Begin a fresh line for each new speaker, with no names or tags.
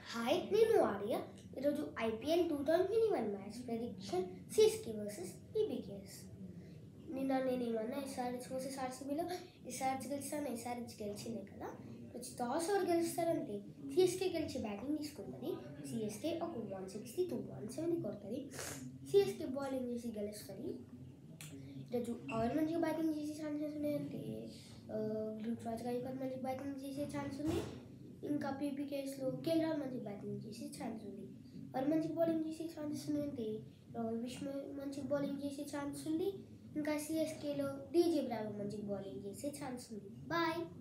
hi నేను ఆర్య ఈరోజు IPL two thousand twenty one match prediction CSK versus PBKS నిన్న నేను ఏమన్నా ఎస్ఆర్హెచ్ వర్సెస్ ఆర్సీబీలో ఎస్ఆర్హెచ్ గెలిస్తాను ఎస్ఆర్హెచ్ గెలిచిందే కదా వచ్చి టాస్ ఎవరు గెలుస్తారంటే సిఎస్కే గెలిచి బ్యాటింగ్ తీసుకుంటుంది సిఎస్కే ఒక one sixty to one seventy కొడుతుంది సిఎస్కే బౌలింగ్ చేసి గెలుస్తుంది ఈరోజు ఎవరు మంచిగా బ్యాటింగ్ చేసే ఛాన్సెస్ ఉన్నాయంటే రుతురాజ్ గాయకర్ మంచి బ్యాటింగ్ చేసే ఛాన్స్ ఉంది ఇంకా పీపీకేస్లో కేఎల్ రాహుల్ మంచి బ్యాటింగ్ చేసే ఛాన్స్ ఉంది వారు మంచి బౌలింగ్ చేసే ఛాన్సెస్ ఉన్నాయంటే రోహిత్ విష్ణు మంచి బౌలింగ్ చేసే ఛాన్స్ ఉంది ఇంకా సిఎస్కేలో డీజే బ్రావో మంచి బౌలింగ్ చేసే ఛాన్స్ ఉంది బాయ్